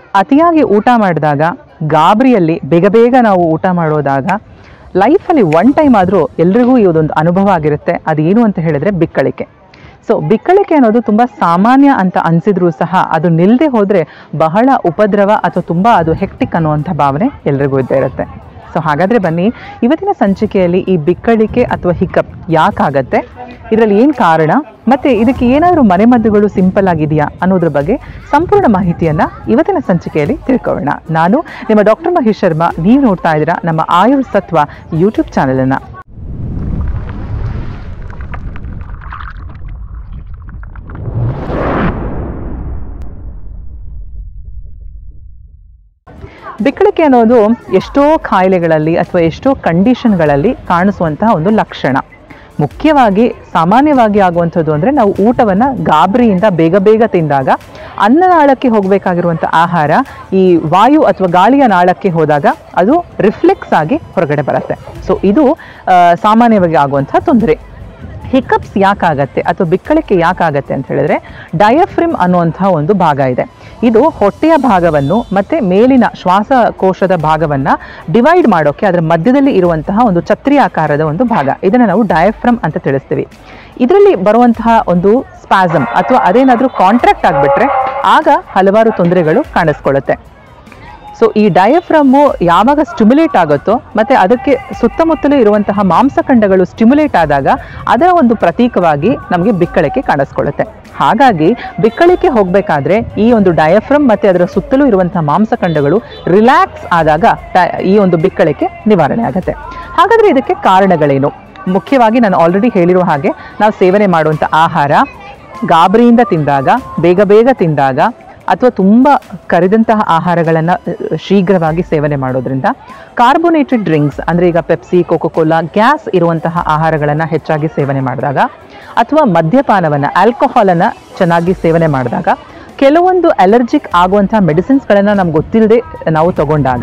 ಅತಿಯಾಗಿ ಊಟ ಮಾಡಿದಾಗ ಗಾಬರಿಯಲ್ಲಿ ಬೇಗ ಬೇಗ ನಾವು ಊಟ ಮಾಡೋದಾಗ ಲೈಫಲ್ಲಿ ಒನ್ ಟೈಮ್ ಆದರೂ ಎಲ್ರಿಗೂ ಇದೊಂದು ಅನುಭವ ಆಗಿರುತ್ತೆ ಅದೇನು ಅಂತ ಹೇಳಿದ್ರೆ ಬಿಕ್ಕಳಿಕೆ ಸೊ ಬಿಕ್ಕಳಿಕೆ ಅನ್ನೋದು ತುಂಬ ಸಾಮಾನ್ಯ ಅಂತ ಅನಿಸಿದ್ರೂ ಸಹ ಅದು ನಿಲ್ಲದೆ ಹೋದರೆ ಬಹಳ ಉಪದ್ರವ ಅಥವಾ ತುಂಬ ಅದು ಹೆಕ್ಟಿಕ್ ಅನ್ನುವಂಥ ಭಾವನೆ ಎಲ್ರಿಗೂ ಇದ್ದೇ ಇರುತ್ತೆ ಸೊ ಹಾಗಾದರೆ ಬನ್ನಿ ಇವತ್ತಿನ ಸಂಚಿಕೆಯಲ್ಲಿ ಈ ಬಿಕ್ಕಳಿಕೆ ಅಥವಾ ಹಿಕಪ್ ಯಾಕಾಗತ್ತೆ ಇದರಲ್ಲಿ ಏನು ಕಾರಣ ಮತ್ತು ಇದಕ್ಕೆ ಏನಾದರೂ ಮನೆಮದ್ದುಗಳು ಸಿಂಪಲ್ ಆಗಿದೆಯಾ ಅನ್ನೋದ್ರ ಬಗ್ಗೆ ಸಂಪೂರ್ಣ ಮಾಹಿತಿಯನ್ನು ಇವತ್ತಿನ ಸಂಚಿಕೆಯಲ್ಲಿ ತಿಳ್ಕೊಳ್ಳೋಣ ನಾನು ನಿಮ್ಮ ಡಾಕ್ಟರ್ ಮಹೇಶ್ ಶರ್ಮಾ ನೀವು ನೋಡ್ತಾ ಇದ್ದೀರಾ ನಮ್ಮ ಆಯುರ್ ಸತ್ವ ಯೂಟ್ಯೂಬ್ ಚಾನಲನ್ನು ಬಿಕ್ಕಳಿಕೆ ಅನ್ನೋದು ಎಷ್ಟೋ ಕಾಯಿಲೆಗಳಲ್ಲಿ ಅಥವಾ ಎಷ್ಟೋ ಕಂಡೀಷನ್ಗಳಲ್ಲಿ ಕಾಣಿಸುವಂತಹ ಒಂದು ಲಕ್ಷಣ ಮುಖ್ಯವಾಗಿ ಸಾಮಾನ್ಯವಾಗಿ ಆಗುವಂಥದ್ದು ಅಂದರೆ ನಾವು ಊಟವನ್ನು ಗಾಬರಿಯಿಂದ ಬೇಗ ಬೇಗ ತಿಂದಾಗ ಅನ್ನನಾಳಕ್ಕೆ ಹೋಗಬೇಕಾಗಿರುವಂಥ ಆಹಾರ ಈ ವಾಯು ಅಥವಾ ಗಾಳಿಯ ನಾಳಕ್ಕೆ ಹೋದಾಗ ಅದು ರಿಫ್ಲೆಕ್ಸ್ ಆಗಿ ಹೊರಗಡೆ ಬರುತ್ತೆ ಸೊ ಇದು ಆ, ಸಾಮಾನ್ಯವಾಗಿ ಆಗುವಂಥ ತೊಂದರೆ ಹಿಕಪ್ಸ್ ಯಾಕಾಗತ್ತೆ ಅಥವಾ ಬಿಕ್ಕಳಿಕೆ ಯಾಕಾಗತ್ತೆ ಅಂತ ಹೇಳಿದ್ರೆ ಡಯಫ್ರಿಮ್ ಅನ್ನುವಂಥ ಒಂದು ಭಾಗ ಇದೆ ಇದು ಹೊಟ್ಟೆಯ ಭಾಗವನ್ನು ಮತ್ತೆ ಮೇಲಿನ ಶ್ವಾಸಕೋಶದ ಭಾಗವನ್ನ ಡಿವೈಡ್ ಮಾಡೋಕೆ ಅದರ ಮಧ್ಯದಲ್ಲಿ ಇರುವಂತಹ ಒಂದು ಛತ್ರಿ ಆಕಾರದ ಒಂದು ಭಾಗ ಇದನ್ನು ನಾವು ಡಯಫ್ರಮ್ ಅಂತ ತಿಳಿಸ್ತೀವಿ ಇದರಲ್ಲಿ ಬರುವಂತಹ ಒಂದು ಸ್ಪಾಸಮ್ ಅಥವಾ ಅದೇನಾದರೂ ಕಾಂಟ್ರಾಕ್ಟ್ ಆಗಿಬಿಟ್ರೆ ಆಗ ಹಲವಾರು ತೊಂದರೆಗಳು ಕಾಣಿಸ್ಕೊಳ್ಳುತ್ತೆ ಸೊ ಈ ಡಯಫ್ರಮ್ಮು ಯಾವಾಗ ಸ್ಟಿಮ್ಯುಲೇಟ್ ಆಗುತ್ತೋ ಮತ್ತೆ ಅದಕ್ಕೆ ಸುತ್ತಮುತ್ತಲೂ ಇರುವಂತಹ ಮಾಂಸಖಂಡಗಳು ಸ್ಟಿಮ್ಯುಲೇಟ್ ಆದಾಗ ಅದರ ಒಂದು ಪ್ರತೀಕವಾಗಿ ನಮಗೆ ಬಿಕ್ಕಳಿಕೆ ಕಾಣಿಸ್ಕೊಳ್ಳುತ್ತೆ ಹಾಗಾಗಿ ಬಿಕ್ಕಳಿಕೆ ಹೋಗಬೇಕಾದ್ರೆ ಈ ಒಂದು ಡಯಫ್ರಮ್ ಮತ್ತೆ ಅದರ ಸುತ್ತಲೂ ಇರುವಂತಹ ಮಾಂಸಖಂಡಗಳು ರಿಲ್ಯಾಕ್ಸ್ ಆದಾಗ ಡ- ಈ ಒಂದು ಬಿಕ್ಕಳಿಕೆ ನಿವಾರಣೆ ಆಗುತ್ತೆ ಹಾಗಾದ್ರೆ ಇದಕ್ಕೆ ಕಾರಣಗಳೇನು ಮುಖ್ಯವಾಗಿ ನಾನು ಆಲ್ರೆಡಿ ಹೇಳಿರುವ ಹಾಗೆ ನಾವು ಸೇವನೆ ಮಾಡುವಂಥ ಆಹಾರ ಗಾಬರಿಯಿಂದ ತಿಂದಾಗ ಬೇಗ ಬೇಗ ತಿಂದಾಗ ಅಥವಾ ತುಂಬ ಕರಿದಂತಹ ಆಹಾರಗಳನ್ನು ಶೀಘ್ರವಾಗಿ ಸೇವನೆ ಮಾಡೋದ್ರಿಂದ ಕಾರ್ಬೋನೇಟೆಡ್ ಡ್ರಿಂಕ್ಸ್ ಅಂದರೆ ಈಗ ಪೆಪ್ಸಿ ಕೋಕೋಕೋಲಾ ಗ್ಯಾಸ್ ಇರುವಂತಹ ಆಹಾರಗಳನ್ನು ಹೆಚ್ಚಾಗಿ ಸೇವನೆ ಮಾಡಿದಾಗ ಅಥವಾ ಮದ್ಯಪಾನವನ್ನು ಆಲ್ಕೋಹಾಲನ್ನು ಚೆನ್ನಾಗಿ ಸೇವನೆ ಮಾಡಿದಾಗ ಕೆಲವೊಂದು ಅಲರ್ಜಿಕ್ ಆಗುವಂಥ ಮೆಡಿಸಿನ್ಸ್ಗಳನ್ನು ನಮ್ಗೆ ಗೊತ್ತಿಲ್ಲದೆ ನಾವು ತಗೊಂಡಾಗ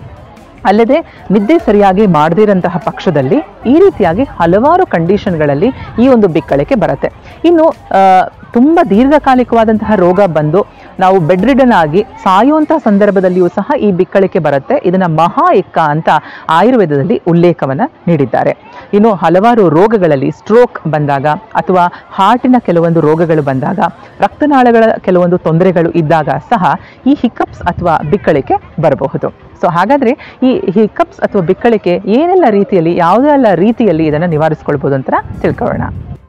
ಅಲ್ಲದೆ ನಿದ್ದೆ ಸರಿಯಾಗಿ ಮಾಡದಿರಂತಹ ಪಕ್ಷದಲ್ಲಿ ಈ ರೀತಿಯಾಗಿ ಹಲವಾರು ಕಂಡೀಷನ್ಗಳಲ್ಲಿ ಈ ಒಂದು ಬಿಕ್ಕಳಿಕೆ ಬರುತ್ತೆ ಇನ್ನು ಆ, ತುಂಬ ದೀರ್ಘಕಾಲಿಕವಾದಂತಹ ರೋಗ ಬಂದು ನಾವು ಬೆಡ್ ರಿಡನ್ ಆಗಿ ಸಾಯುವಂತಹ ಸಂದರ್ಭದಲ್ಲಿಯೂ ಸಹ ಈ ಬಿಕ್ಕಳಿಕೆ ಬರುತ್ತೆ ಇದನ್ನ ಮಹಾ ಎಕ್ಕ ಅಂತ ಆಯುರ್ವೇದದಲ್ಲಿ ಉಲ್ಲೇಖವನ್ನ ನೀಡಿದ್ದಾರೆ ಇನ್ನು ಹಲವಾರು ರೋಗಗಳಲ್ಲಿ ಸ್ಟ್ರೋಕ್ ಬಂದಾಗ ಅಥವಾ ಹಾರ್ಟಿನ ಕೆಲವೊಂದು ರೋಗಗಳು ಬಂದಾಗ ರಕ್ತನಾಳಗಳ ಕೆಲವೊಂದು ತೊಂದರೆಗಳು ಇದ್ದಾಗ ಸಹ ಈ ಹಿಕಪ್ಸ್ ಅಥವಾ ಬಿಕ್ಕಳಿಕೆ ಬರಬಹುದು ಸೊ ಹಾಗಾದ್ರೆ ಈ ಹಿಕಪ್ಸ್ ಅಥವಾ ಬಿಕ್ಕಳಿಕೆ ಏನೆಲ್ಲ ರೀತಿಯಲ್ಲಿ ಯಾವುದೆಲ್ಲ ರೀತಿಯಲ್ಲಿ ಇದನ್ನು ನಿವಾರಿಸ್ಕೊಳ್ಬೋದು ಅಂತ ತಿಳ್ಕೊಳ್ಳೋಣ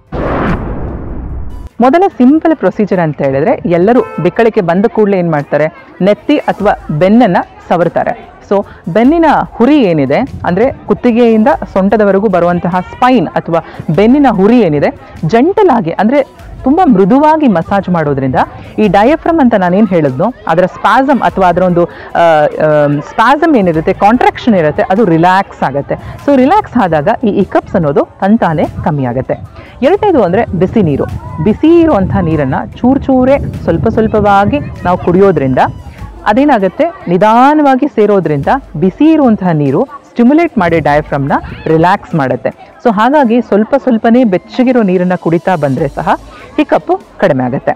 ಮೊದಲ ಸಿಂಪಲ್ ಪ್ರೊಸೀಜರ್ ಅಂತ ಹೇಳಿದ್ರೆ ಎಲ್ಲರೂ ಬಿಕ್ಕಳಿಕೆ ಬಂದ ಕೂಡಲೇ ಏನು ಮಾಡ್ತಾರೆ ನೆತ್ತಿ ಅಥವಾ ಬೆನ್ನನ್ನು ಸವರ್ತಾರೆ ಸೊ ಬೆನ್ನಿನ ಹುರಿ ಏನಿದೆ ಅಂದರೆ ಕುತ್ತಿಗೆಯಿಂದ ಸೊಂಟದವರೆಗೂ ಬರುವಂತಹ ಸ್ಪೈನ್ ಅಥವಾ ಬೆನ್ನಿನ ಹುರಿ ಏನಿದೆ ಜಂಟಲ್ ಆಗಿ ಅಂದರೆ ತುಂಬ ಮೃದುವಾಗಿ ಮಸಾಜ್ ಮಾಡೋದ್ರಿಂದ ಈ ಡಯಫ್ರಮ್ ಅಂತ ನಾನೇನು ಹೇಳಿದ್ನೋ ಅದರ ಸ್ಪಾಸಮ್ ಅಥವಾ ಅದರ ಒಂದು ಸ್ಪಾಸಮ್ ಏನಿರುತ್ತೆ ಕಾಂಟ್ರಾಕ್ಷನ್ ಇರುತ್ತೆ ಅದು ರಿಲ್ಯಾಕ್ಸ್ ಆಗುತ್ತೆ ಸೊ ರಿಲ್ಯಾಕ್ಸ್ ಆದಾಗ ಈ ಇಕಪ್ಸ್ ಅನ್ನೋದು ತಂತಾನೆ ಕಮ್ಮಿ ಆಗುತ್ತೆ ಎರಡನೇದು ಅಂದರೆ ಬಿಸಿ ನೀರು ಬಿಸಿ ಇರುವಂಥ ನೀರನ್ನು ಚೂರು ಚೂರೇ ಸ್ವಲ್ಪ ಸ್ವಲ್ಪವಾಗಿ ನಾವು ಕುಡಿಯೋದ್ರಿಂದ ಅದೇನಾಗುತ್ತೆ ನಿಧಾನವಾಗಿ ಸೇರೋದ್ರಿಂದ ಬಿಸಿ ಇರುವಂತಹ ನೀರು ಸ್ಟಿಮ್ಯುಲೇಟ್ ಮಾಡಿ ಡಯಫ್ರಮ್ನ ರಿಲ್ಯಾಕ್ಸ್ ಮಾಡುತ್ತೆ ಸೊ ಹಾಗಾಗಿ ಸ್ವಲ್ಪ ಸ್ವಲ್ಪನೇ ಬೆಚ್ಚಗಿರೋ ನೀರನ್ನು ಕುಡಿತಾ ಬಂದರೆ ಸಹ ಹಿಕಪ್ಪು ಕಡಿಮೆ ಆಗುತ್ತೆ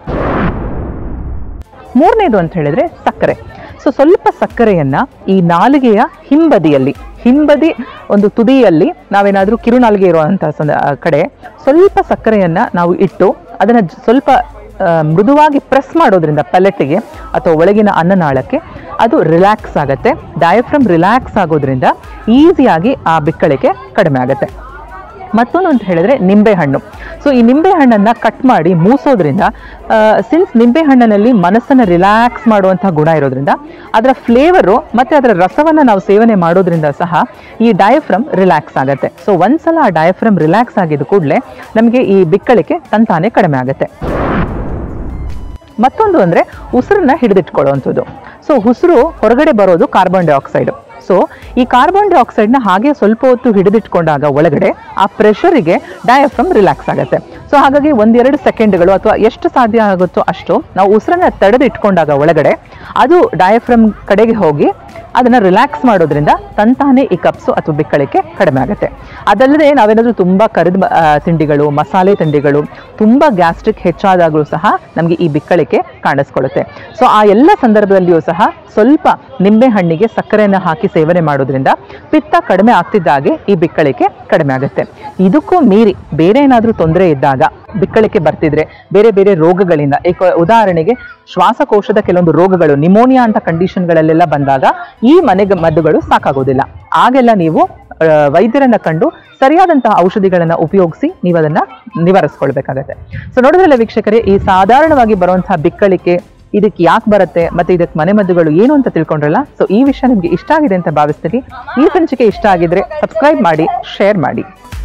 ಮೂರನೇದು ಅಂತ ಹೇಳಿದ್ರೆ ಸಕ್ಕರೆ ಸೊ ಸ್ವಲ್ಪ ಸಕ್ಕರೆಯನ್ನ ಈ ನಾಲಿಗೆಯ ಹಿಂಬದಿಯಲ್ಲಿ ಹಿಂಬದಿ ಒಂದು ತುದಿಯಲ್ಲಿ ನಾವೇನಾದರೂ ಕಿರುನಾಲಿಗೆ ಇರುವಂತಹ ಸಂದ ಆ ಕಡೆ ಸ್ವಲ್ಪ ಸಕ್ಕರೆಯನ್ನ ನಾವು ಇಟ್ಟು ಅದನ್ನ ಜ- ಸ್ವಲ್ಪ ಆ, ಮೃದುವಾಗಿ ಪ್ರೆಸ್ ಮಾಡೋದ್ರಿಂದ ಪೆಲೆಟ್ಗೆ ಅಥವಾ ಒಳಗಿನ ಅನ್ನನಾಳಕ್ಕೆ ಅದು ರಿಲ್ಯಾಕ್ಸ್ ಆಗುತ್ತೆ ಡಯಫ್ರಮ್ ರಿಲ್ಯಾಕ್ಸ್ ಆಗೋದ್ರಿಂದ ಈಸಿಯಾಗಿ ಆ ಬಿಕ್ಕಳಿಕೆ ಕಡಿಮೆ ಆಗುತ್ತೆ ಮತ್ತೊಂದು ಅಂತ ಹೇಳಿದ್ರೆ ನಿಂಬೆಹಣ್ಣು ಸೊ ಈ ನಿಂಬೆಹಣ್ಣನ್ನು ಕಟ್ ಮಾಡಿ ಮೂಸೋದ್ರಿಂದ ಸಿನ್ಸ್ ನಿಂಬೆಹಣ್ಣಿನಲ್ಲಿ ಮನಸ್ಸನ್ನು ರಿಲ್ಯಾಕ್ಸ್ ಮಾಡುವಂಥ ಗುಣ ಇರೋದ್ರಿಂದ ಅದರ ಫ್ಲೇವರು ಮತ್ತು ಅದರ ರಸವನ್ನು ನಾವು ಸೇವನೆ ಮಾಡೋದ್ರಿಂದ ಸಹ ಈ ಡಯಫ್ರಮ್ ರಿಲ್ಯಾಕ್ಸ್ ಆಗುತ್ತೆ ಸೊ ಒಂದ್ಸಲ ಆ ಡಯಫ್ರಮ್ ರಿಲ್ಯಾಕ್ಸ್ ಆಗಿದ ಕೂಡಲೇ ನಮಗೆ ಈ ಬಿಕ್ಕಳಿಕೆ ತಂತಾನೆ ಕಡಿಮೆ ಆಗುತ್ತೆ ಮತ್ತೊಂದು ಅಂದರೆ ಉಸಿರನ್ನ ಹಿಡಿದಿಟ್ಕೊಳ್ಳುವಂಥದ್ದು ಸೊ ಉಸಿರು ಹೊರಗಡೆ ಬರೋದು ಕಾರ್ಬನ್ ಡೈಆಕ್ಸೈಡ್ ಸೊ ಈ ಕಾರ್ಬನ್ ಡೈಆಕ್ಸೈಡ್ನ ಹಾಗೆ ಸ್ವಲ್ಪ ಹೊತ್ತು ಹಿಡಿದಿಟ್ಕೊಂಡಾಗ ಒಳಗಡೆ ಆ ಪ್ರೆಷರಿಗೆ ಡಯಾಫ್ರಮ್ ರಿಲ್ಯಾಕ್ಸ್ ಆಗುತ್ತೆ ಸೊ ಹಾಗಾಗಿ ಒಂದೆರಡು ಸೆಕೆಂಡ್ಗಳು ಅಥವಾ ಎಷ್ಟು ಸಾಧ್ಯ ಆಗುತ್ತೋ ಅಷ್ಟು ನಾವು ಉಸಿರನ್ನ ತಡೆದು ಇಟ್ಕೊಂಡಾಗ ಒಳಗಡೆ ಅದು ಡಯಾಫ್ರಮ್ ಕಡೆಗೆ ಹೋಗಿ ಅದನ್ನ ರಿಲ್ಯಾಕ್ಸ್ ಮಾಡೋದ್ರಿಂದ ತಂತಾನೆ ಈ ಕಪ್ಸು ಅಥವಾ ಬಿಕ್ಕಳಿಕೆ ಕಡಿಮೆ ಆಗುತ್ತೆ ಅದಲ್ಲದೆ ನಾವೇನಾದ್ರೂ ತುಂಬಾ ಕರಿದ ಮ- ಆ, ತಿಂಡಿಗಳು ಮಸಾಲೆ ತಿಂಡಿಗಳು ತುಂಬಾ ಗ್ಯಾಸ್ಟ್ರಿಕ್ ಹೆಚ್ಚಾದಾಗಲೂ ಸಹ ನಮಗೆ ಈ ಬಿಕ್ಕಳಿಕೆ ಕಾಣಿಸ್ಕೊಳ್ಳುತ್ತೆ ಸೊ ಆ ಎಲ್ಲ ಸಂದರ್ಭದಲ್ಲಿಯೂ ಸಹ ಸ್ವಲ್ಪ ನಿಂಬೆ ಹಣ್ಣಿಗೆ ಸಕ್ಕರೆಯನ್ನು ಹಾಕಿ ಸೇವನೆ ಮಾಡೋದ್ರಿಂದ ಪಿತ್ತ ಕಡಿಮೆ ಆಗ್ತಿದ್ದಾಗೆ ಈ ಬಿಕ್ಕಳಿಕೆ ಕಡಿಮೆ ಆಗುತ್ತೆ ಇದಕ್ಕೂ ಮೀರಿ ಬೇರೆ ಏನಾದರೂ ತೊಂದರೆ ಇದ್ದಾಗ ಬಿಕ್ಕಳಿಕೆ ಬರ್ತಿದ್ರೆ ಬೇರೆ ಬೇರೆ ರೋಗಗಳಿಂದ ಏಕ ಉದಾಹರಣೆಗೆ ಶ್ವಾಸಕೋಶದ ಕೆಲವೊಂದು ರೋಗಗಳು ನಿಮೋನಿಯಾ ಅಂತ ಕಂಡೀಷನ್ಗಳಲ್ಲೆಲ್ಲ ಬಂದಾಗ ಈ ಮನೆ ಮದ್ದುಗಳು ಸಾಕಾಗೋದಿಲ್ಲ ಆಗೆಲ್ಲ ನೀವು ಆ, ವೈದ್ಯರನ್ನ ಕಂಡು ಸರಿಯಾದಂತಹ ಔಷಧಿಗಳನ್ನ ಉಪಯೋಗಿಸಿ ನೀವು ಅದನ್ನ ನಿವಾರಿಸ್ಕೊಳ್ಬೇಕಾಗತ್ತೆ ಸೊ ನೋಡಿದ್ರಲ್ಲ ವೀಕ್ಷಕರೇ ಈ ಸಾಧಾರಣವಾಗಿ ಬರುವಂತಹ ಬಿಕ್ಕಳಿಕೆ ಇದಕ್ಕೆ ಯಾಕೆ ಬರುತ್ತೆ ಮತ್ತೆ ಇದಕ್ಕೆ ಮನೆಮದ್ದುಗಳು ಏನು ಅಂತ ತಿಳ್ಕೊಂಡ್ರಲ್ಲ ಸೊ ಈ ವಿಷಯ ನಿಮ್ಗೆ ಇಷ್ಟ ಆಗಿದೆ ಅಂತ ಭಾವಿಸ್ತೀನಿ ಈ ಸಂಚಿಕೆ ಇಷ್ಟ ಆಗಿದ್ರೆ ಸಬ್ಸ್ಕ್ರೈಬ್ ಮಾಡಿ ಶೇರ್ ಮಾಡಿ